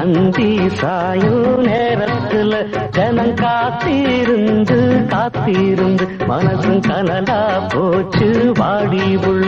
அந்தி சாயும் நேரத்துல ஜனம் காத்திருந்து காத்திருந்து மனசும் கனலா போச்சு வாடி உள்ள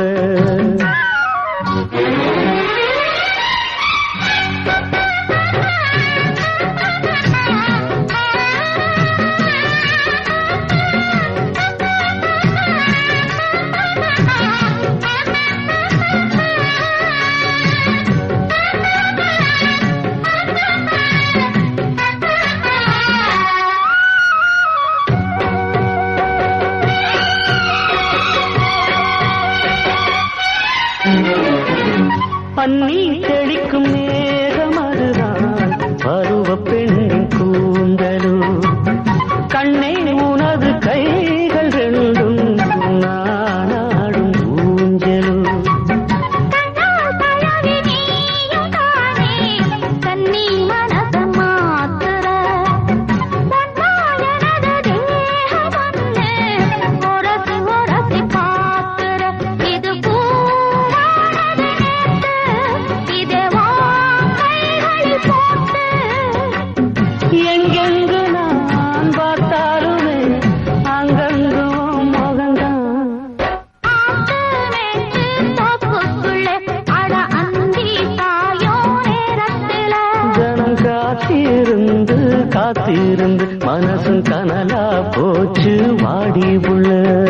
பன்னி தெளிக்கும் மேகம் அதுதான் பருவ பெண்ணின் கூந்தலோ கண்ணே உனது கைகள் ரெண்டும் நானாடும் ஊஞ்சலோ கண்ணால் பழகி நீயும் தானே கண்ணி மனச மாத்துற பொன்னால் எனது தேகம் ஒண்ணு உரசி உரசி பாக்குற இது பூவானது நேத்து இதே உன் கைகளில் போட்டு எங்கெங்கு நான் பார்த்தாலுமே அங்கங்கு உன் முகம்தான் ஆத்து மேட்டு தோப்புக்குள்ளே அட அந்தி தாயோ நேரத்தில ஜனம் காத்திருந்து காத்திருந்து மனசும் கனலா போச்சு வாடி உள்ள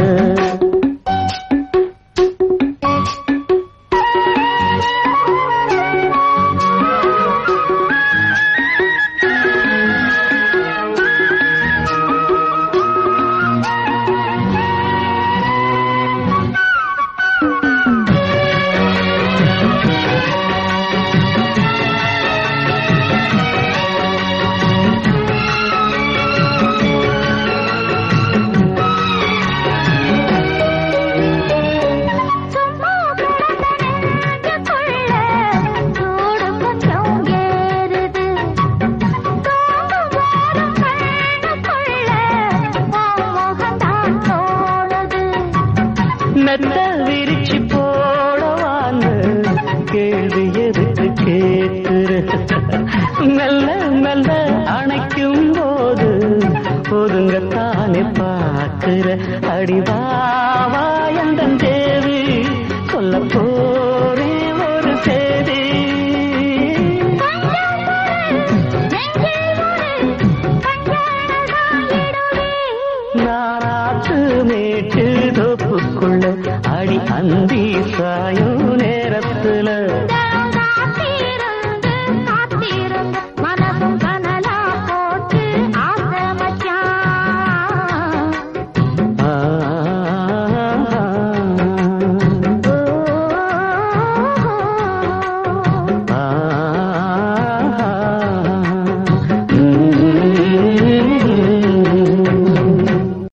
சும்மா கிடந்த நெஞ்சுக்குள்ள சூடு கொஞ்சம் ஏறுது தூங்கும் போதும் கண்ணுக்குள்ள உன் முகம்தான் தோணுது மெத்த விரிச்சு போடவான்னு கேள்வி எதுக்கு கேட்கிற மெல்ல மெல்ல அணைக்கும் போது ஒதுங்கத்தானே பார்க்கிற அடிவாவா எந்த தேவி சொல்ல போ